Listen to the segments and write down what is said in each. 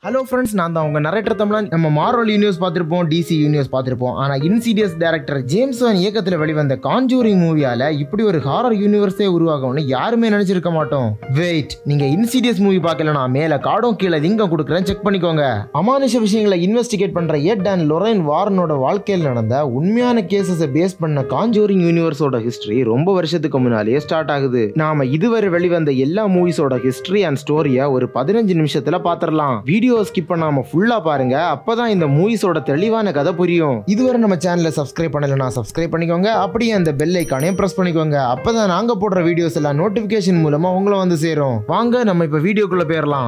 hello friends நான் தான் உங்க நரேட்டர் தமிழன் நம்ம மார்வல் யூனிவர்ஸ் பார்த்திருப்போம் டிசி யூனிவர்ஸ் பார்த்திருப்போம் ஆனா இன்சீடியஸ் டைரக்டர் ஜேம்ஸ் வான் இயக்கத்தில் வெளிவந்த காஞ்சூரிங் மூவியால இப்படி ஒரு ஹாரர் யூனிவர்ஸே உருவாகும்னு யாருமே நினைச்சிருக்க மாட்டோம் வெயிட் நீங்க இன்சீடியஸ் மூவி பார்க்கலனா மேல காடும் கீழே லிங்கம் கொடுக்குறேன் செக் பண்ணிக்கோங்க அமானுஷ விஷயங்களை இன்வெஸ்டிகேட் பண்ற எட் அண்ட் லொரைன் வாரனோட வாழ்க்கையில் நடந்த உண்மையான கேசஸை பேஸ் பண்ண காஞ்சூரிங் யூனிவர்ஸோட ஹிஸ்டரி ரொம்ப வருஷத்துக்கு முன்னாலேயே ஸ்டார்ட் ஆகுது நாம இதுவரை வெளிவந்த எல்லா மூவிஸோட ஹிஸ்டரி அண்ட் ஸ்டோரியை ஒரு பதினஞ்சு நிமிஷத்துல பாத்திரலாம் வீடியோ ஸ்கிப் பண்ணாம ஃபுல்லா பாருங்க அப்பதான் இந்த மூவிஸோட தெளிவான கதை புரியும் இதுவரை நம்ம சேனலை சப்ஸ்கிரைப் பண்ணலனா சப்ஸ்கிரைப் பண்ணிக்கோங்க அப்படியே அந்த பெல் ஐக்கானையும் பிரஸ் பண்ணிக்கோங்க அப்பதான் நாங்க போடுற வீடியோஸ் எல்லாம் நோட்டிபிகேஷன் மூலமா உங்களை வந்து சேரும் வாங்க நம்ம இப்ப வீடியோக்குள்ள போயிடலாம்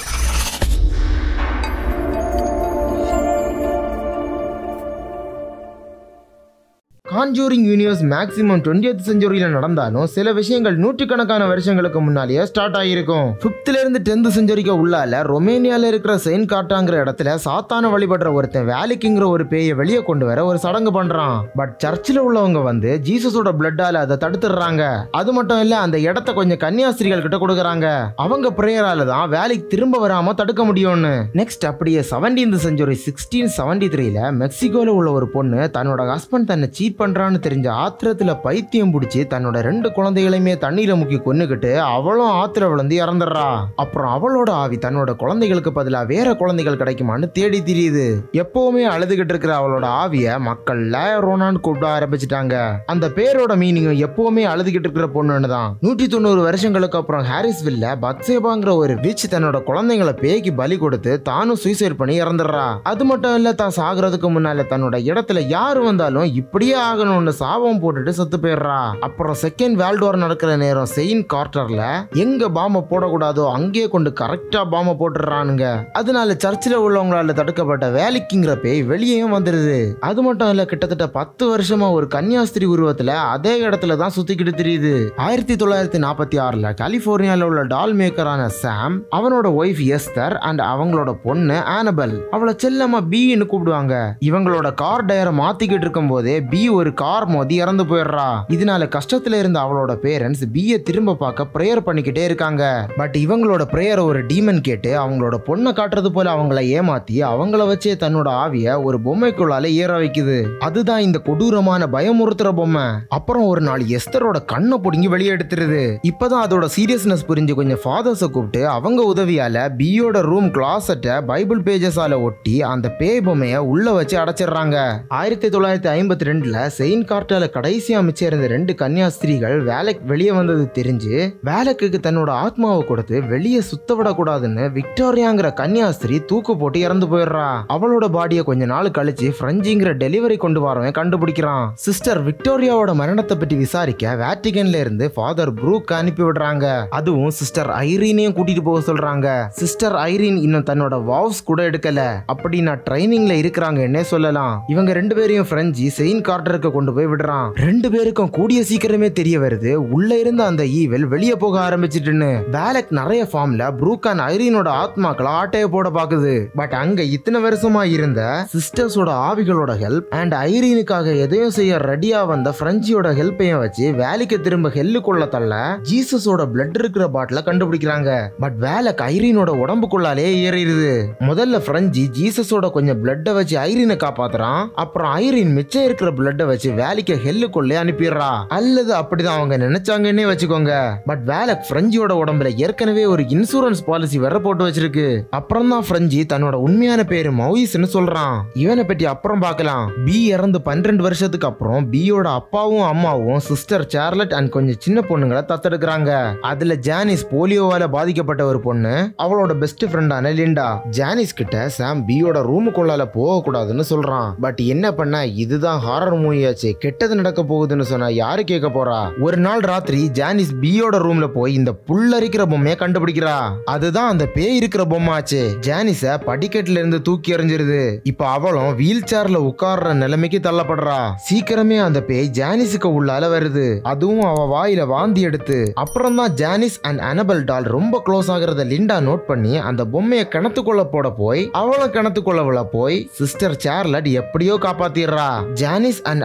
காஞ்சூரிங் யூனிவர்ஸ் மேக்ஸிமம் டுவெண்ட்டியத் செஞ்சுரியில் நடந்தாலும் சில விஷயங்கள் நூற்றுக்கணக்கான வருஷங்களுக்கு முன்னாலேயே ஸ்டார்ட் ஆகியிருக்கும் ஃபிஃப்த்ல இருந்து டென்த் செஞ்சுரிக்கு உள்ளால ரொமேனியால இருக்கிற செயின்ட் காட்டாங்கிற இடத்துல சாத்தான வழிபடுற ஒருத்தன் வேலிக்குங்கிற ஒரு பேயை வெளியே கொண்டு வர ஒரு சடங்கு பண்றான் பட் சர்ச்சில் உள்ளவங்க வந்து ஜீசஸோட பிளட்டால அதை தடுத்துடுறாங்க அது மட்டும் இல்ல அந்த இடத்த கொஞ்சம் கன்னியாஸ்திரிகள் கிட்ட கொடுக்குறாங்க அவங்க பிரேயரால தான் வேலைக்கு திரும்ப வராம தடுக்க முடியும்னு நெக்ஸ்ட் அப்படியே செவன்டீன்த் செஞ்சுரி சிக்ஸ்டீன் செவன்டி த்ரீல மெக்சிகோல உள்ள ஒரு பொண்ணு தன்னோட ஹஸ்பண்ட் தன்னை சீட் பண்றான்னு தெரிஞ்ச ஆத்திரத்துல பைத்தியம் பிடிச்சி தன்னோட ரெண்டு குழந்தைகளையுமே தண்ணீரை முக்கி கொன்னுகிட்டு அவளும் ஆத்திர விழுந்து இறந்துடுறா அப்புறம் அவளோட ஆவி தன்னோட குழந்தைகளுக்கு பதிலா வேற குழந்தைகள் கிடைக்குமான்னு தேடி திரியுது எப்பவுமே அழுதுகிட்டு இருக்கிற அவளோட ஆவிய மக்கள் ரோனான்னு கூப்பிட ஆரம்பிச்சிட்டாங்க அந்த பேரோட மீனிங்கும் எப்பவுமே அழுதுகிட்டு இருக்கிற பொண்ணுன்னு தான் நூற்றி தொண்ணூறு வருஷங்களுக்கு அப்புறம் ஹாரிஸ்வில்ல பத்சேபாங்கிற ஒரு விச் தன்னோட குழந்தைங்களை பேய்க்கு பலி கொடுத்து தானும் சூசைட் பண்ணி இறந்துடுறா அது மட்டும் இல்ல தான் சாகுறதுக்கு முன்னால தன்னோட இடத்துல யாரு வந்தாலும் இப்படியே ஆகணும்னு சாபம் போட்டுட்டு செத்து போயிடுறா அப்புறம் செகண்ட் வேர்ல்டு வார் நடக்கிற நேரம் செயின் கார்ட்டர்ல எங்க பாம்ப போடக்கூடாதோ அங்கேயே கொண்டு கரெக்டா பாம்ப போட்டுடுறானுங்க அதனால சர்ச்சில் உள்ளவங்களால தடுக்கப்பட்ட வேலிக்குங்கிற பேய் வெளியேயும் வந்துருது அது மட்டும் இல்ல கிட்டத்தட்ட பத்து வருஷமா ஒரு கன்னியாஸ்திரி உருவத்துல அதே இடத்துல தான் சுத்திக்கிட்டு தெரியுது ஆயிரத்தி தொள்ளாயிரத்தி நாற்பத்தி ஆறுல கலிபோர்னியால உள்ள டால் மேக்கரான சாம் அவனோட ஒய்ஃப் எஸ்தர் அண்ட் அவங்களோட பொண்ணு ஆனபல் அவளை செல்லமா பீன்னு கூப்பிடுவாங்க இவங்களோட கார் டயரை மாத்திக்கிட்டு இருக்கும் போதே பி ஒரு கார் மோதி இறந்து போயிடுறா இதனால கஷ்டத்துல இருந்த அவளோட பேரண்ட்ஸ் பிய திரும்ப பார்க்க ப்ரேயர் பண்ணிக்கிட்டே இருக்காங்க பட் இவங்களோட ப்ரேயர் ஒரு டீமன் கேட்டு அவங்களோட பொண்ணை காட்டுறது போல அவங்கள ஏமாத்தி அவங்கள வச்சே தன்னோட ஆவிய ஒரு பொம்மைக்குள்ளால ஏற வைக்குது அதுதான் இந்த கொடூரமான பயமுறுத்துற பொம்மை அப்புறம் ஒரு நாள் எஸ்தரோட கண்ணை பிடுங்கி வெளியே எடுத்துருது இப்பதான் அதோட சீரியஸ்னஸ் புரிஞ்சு கொஞ்சம் ஃபாதர்ஸை கூப்பிட்டு அவங்க உதவியால பியோட ரூம் கிளாசட்டை பைபிள் பேஜஸால ஒட்டி அந்த பேய் பொம்மைய உள்ள வச்சு அடைச்சிடுறாங்க ஆயிரத்தி தொள்ளாயிரத்தி ஐம்பத்தி ரெண்டுல செயின்ட் கார்ட்டால கடைசியா மிச்சம் இருந்த ரெண்டு கன்னியாஸ்திரிகள் வேலைக்கு வெளியே வந்தது தெரிஞ்சு வேலைக்கு தன்னோட ஆத்மாவை கொடுத்து வெளியே சுத்த விடக்கூடாதுன்னு விக்டோரியாங்கிற கன்னியாஸ்திரி தூக்கு போட்டு இறந்து போயிடுறா அவளோட பாடியை கொஞ்ச நாள் கழிச்சு பிரெஞ்சுங்கிற டெலிவரி கொண்டு வரவன் கண்டுபிடிக்கிறான் சிஸ்டர் விக்டோரியாவோட மரணத்தை பற்றி விசாரிக்க வேட்டிகன்ல இருந்து ஃபாதர் ப்ரூக் அனுப்பி விடுறாங்க அதுவும் சிஸ்டர் ஐரீனையும் கூட்டிட்டு போக சொல்றாங்க சிஸ்டர் ஐரீன் இன்னும் தன்னோட வாவ்ஸ் கூட எடுக்கல அப்படி நான் ட்ரைனிங்ல இருக்கிறாங்கன்னே சொல்லலாம் இவங்க ரெண்டு பேரையும் பிரெஞ்சு செயின் கார்டருக்கு கொண்டு போய் விடுறான் ரெண்டு பேருக்கும் கூடிய சீக்கிரமே தெரிய வருது உள்ள இருந்த அந்த ஈவில் வெளியே போக ஆரம்பிச்சிட்டுன்னு வேலக் நிறைய ஃபார்ம்ல ப்ரூக் அண்ட் ஐரீனோட ஆத்மாக்களை ஆட்டைய போட பாக்குது பட் அங்க இத்தனை வருஷமா இருந்த சிஸ்டர்ஸோட ஆவிகளோட ஹெல்ப் அண்ட் ஐரீனுக்காக எதையும் செய்ய ரெடியா வந்த பிரெஞ்சியோட ஹெல்ப்பையும் வச்சு வேலைக்கு திரும்ப ஹெல்லுக்குள்ள தள்ள ஜீசஸோட பிளட் இருக்கிற பாட்டில கண்டுபிடிக்கிறாங்க பட் வேலக் ஐரீனோட உடம்புக்குள்ளாலே ஏறிடுது முதல்ல பிரெஞ்சு ஜீசஸோட கொஞ்சம் பிளட்டை வச்சு ஐரீனை காப்பாத்துறான் அப்புறம் ஐரீன் மிச்சம் இருக்கிற பிளட்டை வச்சு வேலைக்கு ஹெல்லுக்குள்ளே அனுப்பிடுறா அல்லது அப்படிதான் அவங்க நினைச்சாங்கன்னே வச்சுக்கோங்க பட் வேலக் பிரெஞ்சியோட உடம்புல ஏற்கனவே ஒரு இன்சூரன்ஸ் பாலிசி வேற போட்டு வச்சிருக்கு அப்புறம் தான் பிரெஞ்சி தன்னோட உண்மையான பேரு மௌயிஸ்னு சொல்றான் இவனை பற்றி அப்புறம் பார்க்கலாம் பி இறந்து பன்னிரெண்டு வருஷத்துக்கு அப்புறம் பியோட அப்பாவும் அம்மாவும் சிஸ்டர் சார்லட் அண்ட் கொஞ்சம் சின்ன பொண்ணுங்களை தத்தெடுக்கிறாங்க அதுல ஜானிஸ் போலியோவால பாதிக்கப்பட்ட ஒரு பொண்ணு அவளோட பெஸ்ட் ஃப்ரெண்டான லிண்டா ஜானிஸ் கிட்ட சாம் பியோட ரூமுக்குள்ளால போக கூடாதுன்னு சொல்றான் பட் என்ன பண்ண இதுதான் ஹாரர் மூவியாச்சு கெட்டது நடக்க போகுதுன்னு சொன்னா யாரு கேட்க போறா ஒரு நாள் ராத்திரி ஜானிஸ் பியோட ரூம்ல போய் இந்த புல்லரிக்கிற பொம்மையை கண்டுபிடிக்கிறா அதுதான் அந்த பேய் இருக்கிற பொம்மை ஆச்சு ஜானிஸ படிக்கட்டுல இருந்து தூக்கி எறிஞ்சிருது இப்ப அவளும் வீல் சேர்ல உட்கார்ற நிலைமைக்கு தள்ளப்படுறா சீக்கிரமே அந்த பேய் ஜானிஸுக்கு உள்ளால வருது அதுவும் அவ வாயில வாந்தி எடுத்து அப்புறம் தான் ஜானிஸ் அண்ட் அனபல் டால் ரொம்ப க்ளோஸ் ஆகுறத லிண்டா நோட் பண்ணி அந்த பொம்மையை கிணத்துக்குள்ள போட போய் அவளும் கிணத்துக்குள்ள விழ போய் சிஸ்டர் சார்லட் எப்படியோ காப்பாத்திடுறா ஜானிஸ் அண்ட்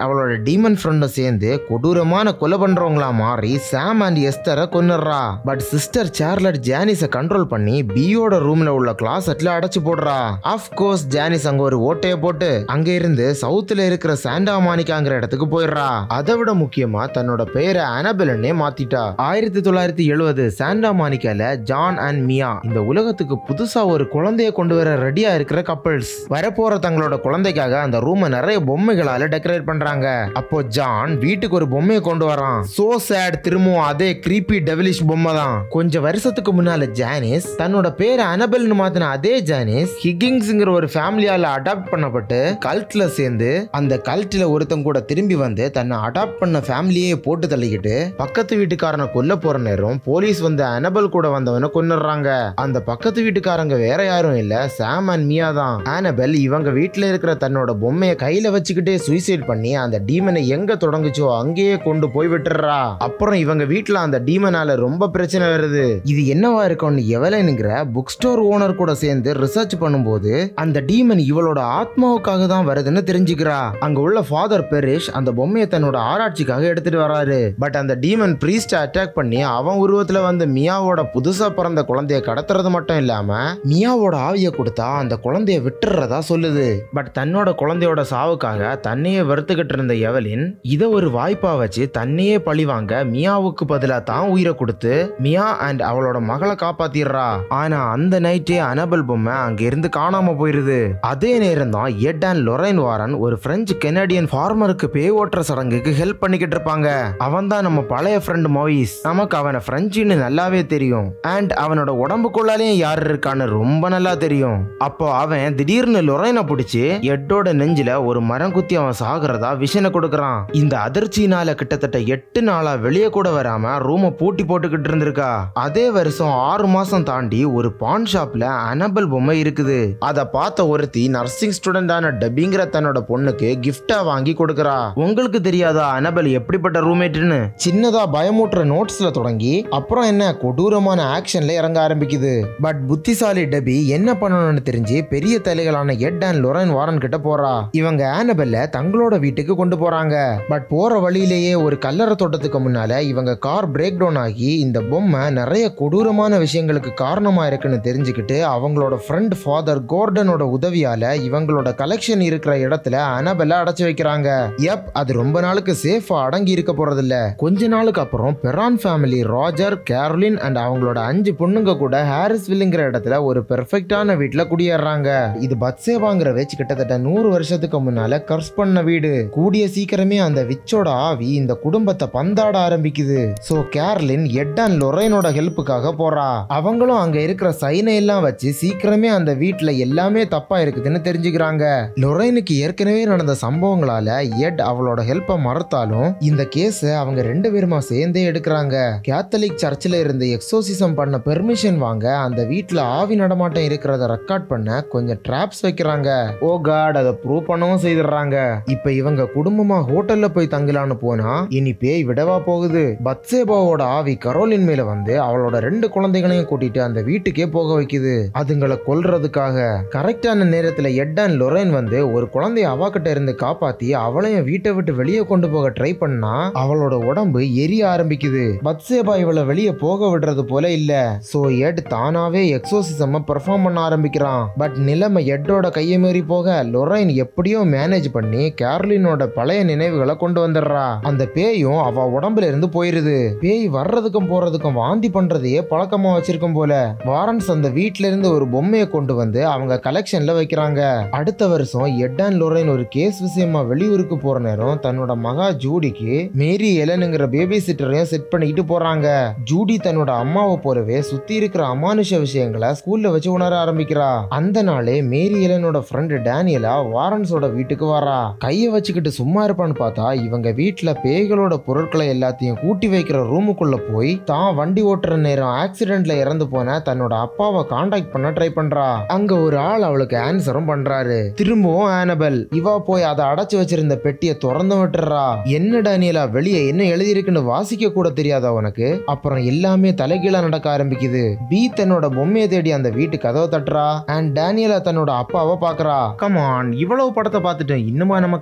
அவளோட டீமன் ஃப்ரெண்டும் சேர்ந்து கொடூரமான கொலை பண்றவங்களா மாறி சாம் அண்ட் எஸ்தரை கொன்னுடுறா பட் சிஸ்டர் சார்லட் ஜானிஸை கண்ட்ரோல் பண்ணி பியோட ரூம்ல உள்ள கிளாசெட்ல அடைச்சு போடுறா ஆஃப் கோர்ஸ் ஜானிஸ் அங்க ஒரு ஓட்டையை போட்டு அங்க இருந்து சவுத்துல இருக்கிற சாண்டா மானிகாங்கிற இடத்துக்கு போயிடுறா அதை விட முக்கியமா தன்னோட பெயரை அனபெலன்னே மாத்திட்டா ஆயிரத்தி தொள்ளாயிரத்தி எழுபது சாண்டா மானிகால ஜான் அண்ட் மியா இந்த உலகத்துக்கு புதுசா ஒரு குழந்தைய கொண்டு வர ரெடியா இருக்கிற கப்பல்ஸ் வரப்போற தங்களோட குழந்தைக்காக அந்த ரூமை நிறைய பொம்மைகளால டெக்கரேட் பண்றாங்க அப்போ ஜான் வீட்டுக்கு ஒரு பொம்மையை கொண்டு வரான் சோ சேட் திரும்பவும் அதே கிரீப்பி டெவிலிஷ் பொம்மை தான் கொஞ்சம் வருஷத்துக்கு முன்னால ஜானிஸ் தன்னோட பேரை அனபெல்னு மாத்தின அதே ஜானிஸ் ஹிக்கிங்ஸ்ங்கிற ஒரு ஃபேமிலியால அடாப்ட் பண்ணப்பட்டு கல்ட்ல சேர்ந்து அந்த கல்ட்ல ஒருத்தன் கூட திரும்பி வந்து தன்னை அடாப்ட் பண்ண ஃபேமிலியே போட்டு தள்ளிக்கிட்டு பக்கத்து வீட்டுக்காரனை கொல்ல போற நேரம் போலீஸ் வந்து அனபல் கூட வந்தவனை கொன்னுடுறாங்க அந்த பக்கத்து வீட்டுக்காரங்க வேற யாரும் இல்ல சாம் அண்ட் மியா தான் ஆனபெல் இவங்க வீட்டுல இருக்கிற தன்னோட பொம்மையை கையில வச்சுக்கிட்டே சூசைட் பண்ணி அந்த டீமனை எங்க தொடங்குச்சோ அங்கேயே கொண்டு போய் விட்டுறா அப்புறம் இவங்க வீட்டுல அந்த டீமனால ரொம்ப பிரச்சனை வருது இது என்னவா இருக்கும்னு எவலனுங்கிற புக் ஸ்டோர் ஓனர் கூட சேர்ந்து ரிசர்ச் பண்ணும்போது அந்த டீமன் இவளோட ஆத்மாவுக்காக தான் வருதுன்னு தெரிஞ்சுக்கிறா அங்க உள்ள ஃபாதர் பெரிஷ் அந்த பொம்மையை தன்னோட ஆராய்ச்சிக்காக எடுத்துட்டு வராரு பட் அந்த டீமன் பிரீஸ்ட அட்டாக் பண்ணி அவன் உருவத்துல வந்து மியாவோட புதுசா பிறந்த குழந்தைய கடத்துறது மட்டும் இல்லாம மியாவோட ஆவிய கொடுத்தா அந்த குழந்தைய விட்டுறதா சொல்லுது பட் தன்னோட குழந்தையோட சாவுக்காக தன்னையே வெறுத்துக்கிட்டு இருந்த எவலின் இதை ஒரு வாய்ப்பா வச்சு தன்னையே பழிவாங்க மியாவுக்கு பதிலா தான் உயிரை கொடுத்து மியா அண்ட் அவளோட மகளை காப்பாத்திடுறா ஆனா அந்த நைட்டே அனபல் பொம்மை அங்க இருந்து காணாம போயிருது அதே நேரம் தான் எட் அண்ட் லொரைன் வாரன் ஒரு பிரெஞ்சு கெனடியன் ஃபார்மருக்கு பேய் ஓட்டுற சடங்குக்கு ஹெல்ப் பண்ணிக்கிட்டு இருப்பாங்க அவன் தான் நம்ம பழைய ஃப்ரெண்ட் மொவிஸ் நமக்கு அவனை பிரெஞ்சுன்னு நல்லாவே தெரியும் அண்ட் அவனோட உடம்புக்குள்ளாலேயும் யார் இருக்கான்னு ரொம்ப நல்லா தெரியும் அப்போ அவன் திடீர்னு லொரைனை பிடிச்சி எட்டோட நெஞ்சில ஒரு மரம் குத்தி அவன் சாகுறதா விஷனை கொடுக்கறான் இந்த அதிர்ச்சியினால கிட்டத்தட்ட எட்டு நாளா வெளியே கூட வராம ரூமை பூட்டி போட்டுக்கிட்டு இருந்திருக்கா அதே வருஷம் ஆறு மாசம் தாண்டி ஒரு பான் ஷாப்ல அனபல் பொம்மை இருக்குது அதை பார்த்த ஒருத்தி நர்சிங் ஸ்டூடெண்டான டப்பிங்கிற தன்னோட பொண்ணுக்கு கிஃப்டா வாங்கி கொடுக்கறா உங்களுக்கு தெரியாதா அனபல் எப்படிப்பட்ட ரூம்மேட்னு சின்னதா பயமூட்டுற நோட்ஸ்ல தொடங்கி அப்புறம் என்ன கொடூரமான ஆக்ஷன்ல இறங்க ஆரம்பிக்குது பட் புத்திசாலி டபி என்ன பண்ணணும்னு தெரிஞ்சு பெரிய தலைகளான எட் அண்ட் லொரன் வாரன் கிட்ட போறா இவங்க ஆனபெல்ல தங்களோட வீட்டுக்கு கொண்டு போறாங்க பட் போற வழியிலேயே ஒரு கல்லறை தோட்டத்துக்கு முன்னால இவங்க கார் பிரேக் டவுன் ஆகி இந்த பொம்மை நிறைய கொடூரமான விஷயங்களுக்கு காரணமா இருக்குன்னு தெரிஞ்சுக்கிட்டு அவங்களோட ஃப்ரெண்ட் ஃபாதர் கோர்டனோட உதவியால இவங்களோட கலெக்ஷன் இருக்கிற இடத்துல அனபெல்ல அடைச்சு வைக்கிறாங்க எப் அது ரொம்ப நாளுக்கு சேஃபா அடங்கி இருக்க போறதில்ல கொஞ்ச நாளுக்கு அப்புறம் Perron family Roger Carolyn and அவங்களோட அஞ்சு பொண்ணுங்க கூட ஹாரிஸ்வில்லுங்கிற இடத்துல ஒரு பெர்ஃபெக்டான வீட்ல குடியேறாங்க இது பத்சேவாங்கிற வெச் கிட்டத்தட்ட நூறு வருஷத்துக்கு முன்னால கர்ஸ் பண்ண வீடு கூடிய சீக்கிரமே அந்த விச்சோட ஆவி இந்த குடும்பத்தை பந்தாட ஆரம்பிக்குது சோ கேர்லின் எட் அண்ட் லொரைனோட ஹெல்ப்புக்காக போறா அவங்களும் அங்க இருக்கிற சைனை எல்லாம் வச்சு சீக்கிரமே அந்த வீட்ல எல்லாமே தப்பா இருக்குதுன்னு தெரிஞ்சுக்கிறாங்க லொரைனுக்கு ஏற்கனவே நடந்த சம்பவங்களால எட் அவளோட ஹெல்ப்பை மறுத்தாலும் இந்த கேஸ அவங்க ரெண்டு பேருமா சேர்ந்தே எடுக்கிறாங்க கேத்தலிக் சர்ச்சில் இருந்து எக்ஸோசிசம் பண்ண பெர்மிஷன் வாங்க அந்த வீட்ல ஆவி நடமாட்டம் இருக்கிறத ரெக்கார்ட் பண்ண கொஞ்சம் ட்ராப்ஸ் வைக்கிறாங்க ஓ காட் அதை ப்ரூவ் பண்ணவும் செய்துடுறாங்க இப்ப இவங்க குடும்பமா ஹோட்டல்ல போய் தங்கலான்னு போனா இனி பேய் விடவா போகுது பத்சேபாவோட ஆவி கரோலின் மேல வந்து அவளோட ரெண்டு குழந்தைகளையும் கூட்டிட்டு அந்த வீட்டுக்கே போக வைக்குது அதுங்களை கொல்றதுக்காக கரெக்டான நேரத்துல எட் அண்ட் லொரைன் வந்து ஒரு குழந்தைய அவகிட்ட இருந்து காப்பாத்தி அவளையும் வீட்டை விட்டு வெளியே கொண்டு போக ட்ரை பண்ணா அவளோட உடம்பு எரிய ஆரம்பிக்குது பத்சேபா இவளை வெளியே போக விடுறது போல இல்ல சோ எட் தானாவே எக்ஸோசிசம் பெர்ஃபார்ம் பண்ண ஆரம்பிக்கிறான் பட் நிலைமை எட்டோட கையை மீறி போக லொரைன் எப்படியோ மேனேஜ் பண்ணி கேர்லினோட பழைய நினைவுகளை கொண்டு வந்துடுறா அந்த பேயும் அவ உடம்புல இருந்து போயிருது பேய் வர்றதுக்கும் போறதுக்கும் வாந்தி பண்றதையே பழக்கமா வச்சிருக்கும் போல வாரன்ஸ் அந்த வீட்ல இருந்து ஒரு பொம்மையை கொண்டு வந்து அவங்க கலெக்ஷன்ல வைக்கிறாங்க அடுத்த வருஷம் எட் அண்ட் லொரைன் ஒரு கேஸ் விஷயமா வெளியூருக்கு போற நேரம் தன்னோட மகா ஜூடிக்கு மேரி எலனுங்கிற பேபி சிட்டரையும் செட் பண்ணிக்கிட்டு போறாங்க ஜூடி தன்னோட அம்மாவை போலவே சுத்தி இருக்கிற அமானுஷ விஷயங்களை ஸ்கூல்ல வச்சு உணர ஆரம்பிக்கிறா அந்த நாளே மேரி எலனோட ஃப்ரெண்டு டேனியலா வாரன்ஸோட வீட்டுக்கு வரா கையை வச்சுக்கிட்டு சும்மா இருப்பான்னு பார்த்தா இவங்க வீட்டுல பேய்களோட பொருட்களை எல்லாத்தையும் கூட்டி வைக்கிற ரூமுக்குள்ள போய் தான் வண்டி ஓட்டுற நேரம் ஆக்சிடென்ட்ல இறந்து போன தன்னோட அப்பாவை காண்டாக்ட் பண்ண ட்ரை பண்றா அங்க ஒரு ஆள் அவளுக்கு ஆன்சரும் பண்றாரு திரும்பவும் ஆனபல் இவா போய் அதை அடைச்சு வச்சிருந்த பெட்டியை திறந்து விட்டுறா என்ன டேனியலா வெளியே என்ன எழுதியிருக்குன்னு வாசிக்க கூட தெரியாதா உனக்கு அப்புறம் எல்லாமே தலைகீழா நடக்க ஆரம்பிக்குது பி தன்னோட பொம்மையை தேடி அந்த வீட்டு கதவை தட்டுறா அண்ட் டேனியலா தன்னோட அப்பாவை பாக்குறா கமான் இவ்வளவு படத்தை பார்த்துட்டு இன்னுமா நமக்கு அனபல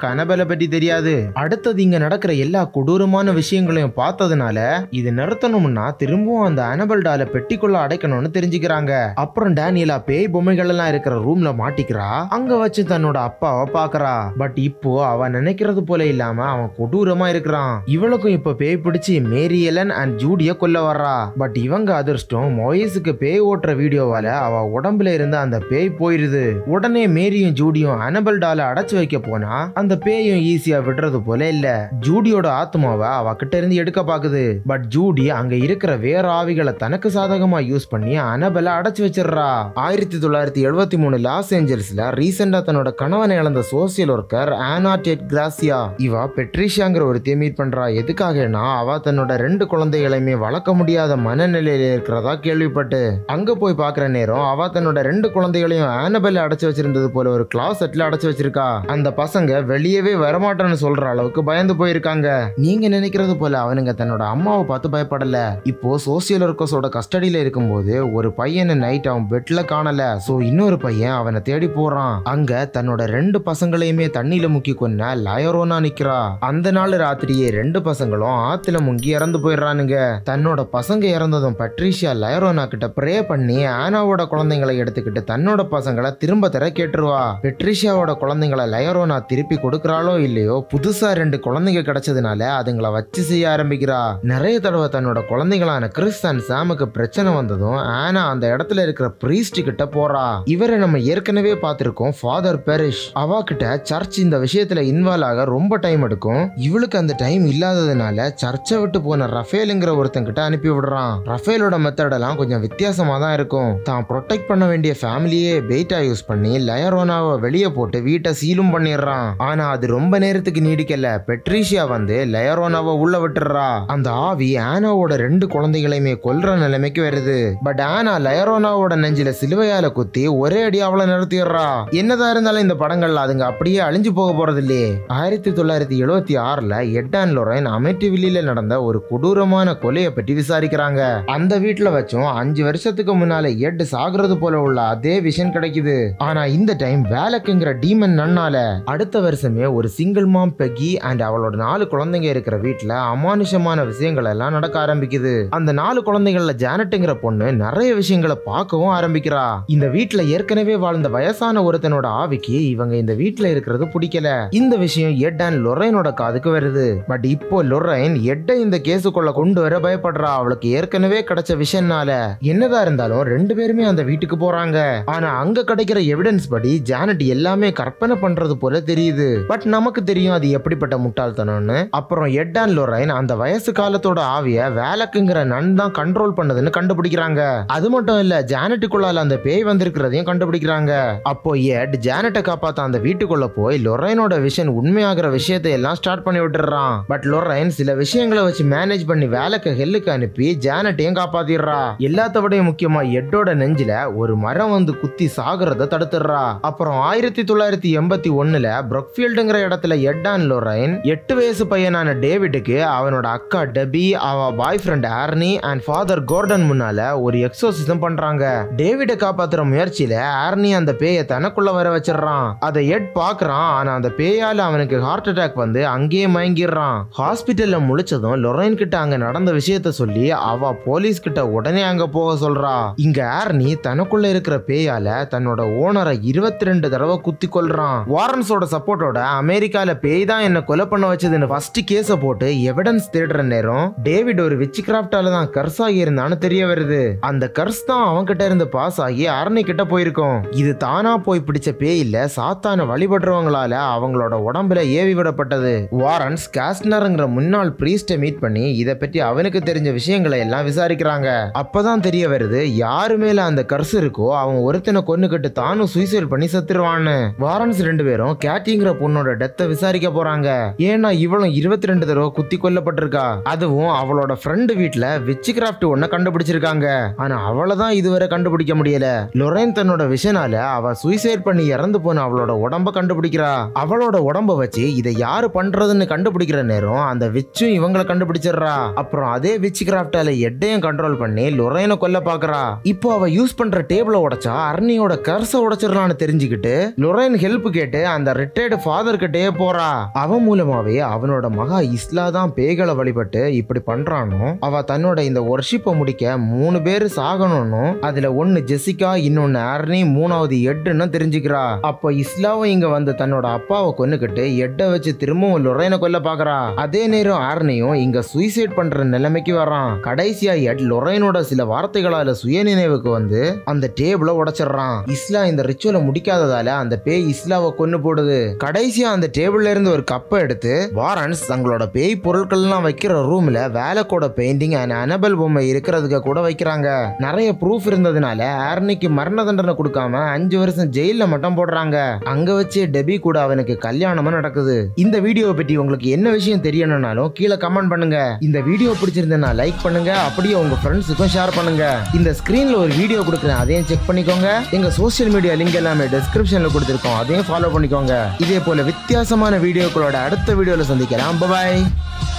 விஷயங்களை பற்றி தெரியாது அடுத்தது இங்க நடக்கிற எல்லா கொடூரமான விஷயங்களையும் பார்த்ததுனால இது நிறுத்தணும்னா திரும்பவும் அந்த அனபல் டால பெட்டிக்குள்ள அடைக்கணும்னு தெரிஞ்சுக்கிறாங்க அப்புறம் டேனியலா பேய் பொம்மைகள் எல்லாம் இருக்கிற ரூம்ல மாட்டிக்கிறா அங்க வச்சு தன்னோட அப்பாவை பாக்குறா பட் இப்போ அவ நினைக்கிறது போல இல்லாம அவன் கொடூரமா இருக்கிறான் இவளுக்கும் இப்ப பேய் பிடிச்சி மேரி எலன் அண்ட் ஜூடிய கொல்ல வர்றா பட் இவங்க அதிர்ஷ்டம் மொயஸுக்கு பேய் ஓட்டுற வீடியோவால அவ உடம்புல இருந்து அந்த பேய் போயிருது உடனே மேரியும் ஜூடியும் அனபல் டால அடைச்சு வைக்க போனா அந்த பேயும் ஈஸியா விடுறது போல இல்ல ஜூடியோட ஆத்மாவை அவ கிட்ட இருந்து எடுக்க பாக்குது பட் ஜூடி அங்க இருக்கிற வேற ஆவிகளை தனக்கு சாதகமா யூஸ் பண்ணி அனபலை அடைச்சு வச்சிடுறா ஆயிரத்தி தொள்ளாயிரத்தி எழுபத்தி மூணு லாஸ் ஏஞ்சல்ஸ்ல ரீசெண்டா தன்னோட கணவனை இழந்த social worker Anna Tate Garcia இவ பெட்ரிஷியாங்கிற ஒருத்தைய மீட் பண்றா எதுக்காகனா அவ தன்னோட ரெண்டு குழந்தைகளையுமே வளர்க்க முடியாத மனநிலையில இருக்கிறதா கேள்விப்பட்டு அங்க போய் பாக்குற நேரம் அவ தன்னோட ரெண்டு குழந்தைகளையும் ஆனபெல் அடைச்சு வச்சிருந்தது போல ஒரு கிளாசெட்ல அடைச்சு வச்சிருக்கா அந்த பசங்க வெளியவே வரமாட்டேன்னு சொல்ற அளவுக்கு பயந்து போயிருக்காங்க நீங்க நினைக்கிறது போல அவனுங்க தன்னோட அம்மாவை பார்த்து பயப்படல இப்போ சோசியல் ஒர்க்கர்ஸோட கஸ்டடியில இருக்கும்போது ஒரு பையனை நைட் அவன் பெட்ல காணல சோ இன்னொரு பையன் அவனை தேடி போறான் அங்க தன்னோட ரெண்டு பசங்களையுமே தண்ணியில முக்கி கொன்ன லயரோனா நிக்கிறா அந்த நாள் ராத்திரியே ரெண்டு பசங்களும் ஆத்துல முங்கி இறந்து போயிடுறானுங்க தன்னோட பசங்க இறந்ததும் பட்ரிஷியா லயரோனா கிட்ட ப்ரே பண்ணி ஆனாவோட குழந்தைங்களை எடுத்துக்கிட்டு தன்னோட பசங்களை திரும்ப தர கேட்டுருவா பெட்ரிஷியாவோட குழந்தைங்களை லயரோனா திருப்பி கொடுக்கறாளோ இல்லையோ புதுசா ரெண்டு குழந்தைங்க கிடைச்சதுனால அதுங்களை வச்சு செய்ய ஆரம்பிக்கிறா நிறைய தடவை தன்னோட குழந்தைகளான கிறிஸ் அண்ட் சாமுக்கு பிரச்சனை வந்ததும் ஆனா அந்த இடத்துல இருக்கிற பிரீஸ்ட் கிட்ட போறா இவரை நம்ம ஏற்கனவே பார்த்திருக்கோம் ஃபாதர் பெரிஷ் அவா கிட்ட சர்ச் இந்த விஷயத்துல இன்வால்வ் ஆக ரொம்ப டைம் எடுக்கும் இவளுக்கு அந்த டைம் இல்லாததுனால சர்ச்சை விட்டு போன ரஃபேலுங்கிற ஒருத்தன் கிட்ட அனுப்பி விடுறான் ரஃபேலோட மெத்தட் எல்லாம் கொஞ்சம் வித்தியாசமா தான் இருக்கும் தான் ப்ரொடெக்ட் பண்ண வேண்டிய ஃபேமிலியே பெயிட்டா யூஸ் பண்ணி லயரோனாவை வெளியே போட்டு வீட்டை சீலும் பண்ணிடுறான் ஆனா அது ரொம்ப நேரத்துக்கு நீடிக்கல பெட்ரிஷியா வந்து லயரோனாவை உள்ள விட்டுறா அந்த ஆவி ஆனாவோட ரெண்டு குழந்தைகளையுமே கொல்ற நிலைமைக்கு வருது பட் ஆனா லயரோனாவோட நெஞ்சில சிலுவையால குத்தி ஒரே அடி அவளை நிறுத்திடுறா என்னதான் இருந்தாலும் இந்த படங்கள்ல அதுங்க அப்படியே அழிஞ்சு போக போறது இல்லையே ஆயிரத்தி தொள்ளாயிரத்தி எழுவத்தி ஆறுல எட்டான் லொரைன் அமெட்டிவில்லியில நடந்த ஒரு கொடூரமான கொலையை பற்றி விசாரிக்கிறாங்க அந்த வீட்டுல வச்சும் அஞ்சு வருஷத்துக்கு முன்னால எட் சாகுறது போல உள்ள அதே விஷன் கிடைக்குது ஆனா இந்த டைம் வேலக்குங்கிற டீமன் நன்னால அடுத்த வருஷமே ஒரு சிங்கிள் மாம் பெக்கி அண்ட் அவளோட நாலு குழந்தைங்க இருக்கிற வீட்டுல அமானுஷமான விஷயங்கள் எல்லாம் நடக்க ஆரம்பிக்குது அந்த நாலு குழந்தைகள்ல ஜானட்டுங்கிற பொண்ணு நிறைய விஷயங்களை பார்க்கவும் ஆரம்பிக்கிறா இந்த வீட்டுல ஏற்கனவே வாழ்ந்த வயசான ஒருத்தனோட ஆவிக்கு இவங்க இந்த வீட்டுல இருக்கிறது பிடிக்கல இந்த விஷயம் எட் அண்ட் லொரைனோட காதுக்கு வருது பட் இப்போ லொரைன் எட்டை இந்த கேஸுக்குள்ள கொண்டு வர பயப்படுறா அவளுக்கு ஏற்கனவே கிடைச்ச விஷயம்னால என்னதான் இருந்தாலும் ரெண்டு பேருமே அந்த வீட்டுக்கு போறாங்க ஆனா அங்க கிடைக்கிற எவிடன்ஸ் படி ஜானட் எல்லாமே கற்பனை பண்றது போல தெரியுது பட் நமக்கு தெரியும் அது எப்படிப்பட்ட முட்டாள்தனம்னு அப்புறம் எட் அண்ட் லொரைன் அந்த வயசு காலத்தோட ஆவிய வேலக்குங்கிற நன் தான் கண்ட்ரோல் பண்ணதுன்னு கண்டுபிடிக்கிறாங்க அது மட்டும் இல்ல ஜானட்டுக்குள்ளால அந்த பேய் வந்திருக்கிறதையும் கண்டுபிடிக்கிறாங்க அப்போ எட் ஜானட்டை காப்பாத்த அந்த வீட்டுக்குள்ள போய் லொரைனோட விஷன் உண்மையாகிற விஷயத்தை எல்லாம் ஸ்டார்ட் பண்ணி விட்டுறான் பட் லொரைன் சில விஷயங்களை வச்சு மேனேஜ் பண்ணி வேலைக்கு ஹெல்லுக்கு அனுப்பி ஜானட்டையும் காப்பாத்திடுறா எல்லாத்த விடையும் முக்கியமா எட்டோட நெஞ்சில ஒரு மரம் வந்து குத்தி சாகுறத தடுத்துடுறா அப்புறம் ஆயிரத்தி தொள்ளாயிரத்தி எண்பத்தி ஒண்ணுல ப்ரொக்ஃபீல்டுங்கிற இடத்துல எட் அண்ட் லொரைன் எட்டு வயசு பையனான டேவிடுக்கு அவனோட அக்கா டெபி அவ boyfriend Arnie and Father Gordon முன்னால ஒரு எக்ஸோசிசம் பண்றாங்க டேவிட காப்பாத்துற முயற்சியில ஆர்னி அந்த பேயை தனக்குள்ள வர வச்சிடுறான் அதை எட் பாக்குறான் ஆனா அந்த பேயால அவனுக்கு ஹார்ட் அட்டாக் வந்து அங்கேயே மயங்கிடுறான் ஹாஸ்பிட்டல்ல முழிச்சதும் லொரைன் கிட்ட அங்க நடந்த விஷயத்த சொல்லி அவ போலீஸ் கிட்ட உடனே அங்க போக சொல்றா இங்க ஆர்னி தனக்குள்ள இருக்கிற பேயால தன்னோட ஓனரை இருபத்தி ரெண்டு தடவை குத்தி கொல்றான் வாரன்ஸோட சப்போர்ட்டோட அமெரிக்கால பேய் தான் என்ன கொலை பண்ண வச்சதுன்னு ஃபர்ஸ்ட் கேஸ போட்டு எவிடன்ஸ் தேடுற நேரம் டேவிட் ஒரு விச் கிராஃப்டால தான் கர்ஸ் ஆகி இருந்தான்னு தெரிய வருது அந்த கர்ஸ் தான் அவன் கிட்ட இருந்து பாஸ் ஆகி அரணி கிட்ட போயிருக்கும் இது தானா போய் பிடிச்ச பேய் இல்ல சாத்தான வழிபடுறவங்களால அவங்களோட உடம்புல ஏவி விடப்பட்டது வாரன்ஸ் காஸ்ட்னருங்கிற முன்னாள் பிரீஸ்ட மீட் பண்ணி இதை பற்றி அவனுக்கு தெரிஞ்ச விஷயங்களை எல்லாம் விசாரிக்கிறாங்க அப்பதான் தெரிய வருது யாரு மேல அந்த கர்ஸ் இருக்கோ அவன் ஒருத்தனை கொன்னுக்கிட்டு தானும் சூசைட் பண்ணி செத்துருவான்னு வாரன்ஸ் ரெண்டு பேரும் கேட்டிங்கிற பொண்ணோட டெத்தை விசாரிக்க போறாங்க ஏன்னா இவளும் இருபத்தி ரெண்டு தடவை குத்தி கொல்லப்பட்டிருக்கா அதுவும் அவளோட ஃப்ரெண்டு வீட்ல விச் கிராஃப்ட் ஒன்ன கண்டுபிடிச்சிருக்காங்க ஆனா அவளை தான் இதுவரை கண்டுபிடிக்க முடியல லொரைன் தன்னோட விஷனால அவ சூசைட் பண்ணி இறந்து போன அவளோட உடம்ப கண்டுபிடிக்கிறா அவளோட உடம்ப வச்சு இதை யாரு பண்றதுன்னு கண்டுபிடிக்கிற நேரம் அந்த விச்சும் இவங்களை கண்டுபிடிச்சிடுறா அப்புறம் அதே விச் கிராஃப்டால எட்டையும் கண்ட்ரோல் பண்ணி லொரைனை கொல்ல பாக்குறா இப்போ அவ யூஸ் பண்ற டேபிள உடைச்சா அர்னியோட கர்ஸ உடைச்சிடலான்னு தெரிஞ்சுக்கிட்டு லொரைன் ஹெல்ப் கேட்டு அந்த ரிட்டையர்டு ஃபாதர் கிட்ட கொண்டுகிட்டே போறா அவன் மூலமாவே அவனோட மகா இஸ்லா தான் பேய்களை வழிபட்டு இப்படி பண்றானோ அவ தன்னோட இந்த ஒர்ஷிப்பை முடிக்க மூணு பேர் சாகணும்னு அதுல ஒன்னு ஜெசிகா இன்னொன்னு ஆர்னி மூணாவது எட்டுன்னு தெரிஞ்சுக்கிறா அப்போ இஸ்லாவும் இங்க வந்து தன்னோட அப்பாவை கொன்னுக்கிட்டு எட்டை வச்சு திரும்பவும் லொரைனை கொல்ல பாக்குறா அதே நேரம் ஆர்னியும் இங்க சூசைட் பண்ற நிலைமைக்கு வரான் கடைசியா எட் லொரைனோட சில வார்த்தைகளால சுய நினைவுக்கு வந்து அந்த டேபிள உடைச்சிடுறான் இஸ்லா இந்த ரிச்சுவலை முடிக்காததால அந்த பேய் இஸ்லாவை கொன்னு போடுது கடைசியா அந்த டேபிள்ல இருந்து ஒரு கப்பை எடுத்து வாரன்ஸ் தங்களோட பேய் பொருட்கள்லாம் வைக்கிற ரூம்ல வேலக்கோட பெயிண்டிங் அண்ட் அனபல் பொம்மை இருக்கிறதுக்கு கூட வைக்கிறாங்க நிறைய ப்ரூஃப் இருந்ததுனால ஆர்னிக்கு மரண தண்டனை கொடுக்காம அஞ்சு வருஷம் ஜெயில மட்டும் போடுறாங்க அங்க வச்சு டெபி கூட அவனுக்கு கல்யாணமும் நடக்குது இந்த வீடியோவை பற்றி உங்களுக்கு என்ன விஷயம் தெரியணும்னாலும் கீழே கமெண்ட் பண்ணுங்க இந்த வீடியோ பிடிச்சிருந்தா லைக் பண்ணுங்க அப்படியே உங்க ஃப்ரெண்ட்ஸுக்கும் ஷேர் பண்ணுங்க இந்த ஸ்கிரீன்ல ஒரு வீடியோ கொடுக்குறேன் அதையும் செக் பண்ணிக்கோங்க எங்க சோஷியல் மீடியா லிங்க் எல்லாமே டிஸ்கிரிப்ஷன்ல கொடுத்துருக்கோம் அதையும் ஃபாலோ பண்ணிக்கோங்க இதே போல வித்தியாசமான வீடியோக்களோட அடுத்த வீடியோல சந்திக்கலாம் பாய்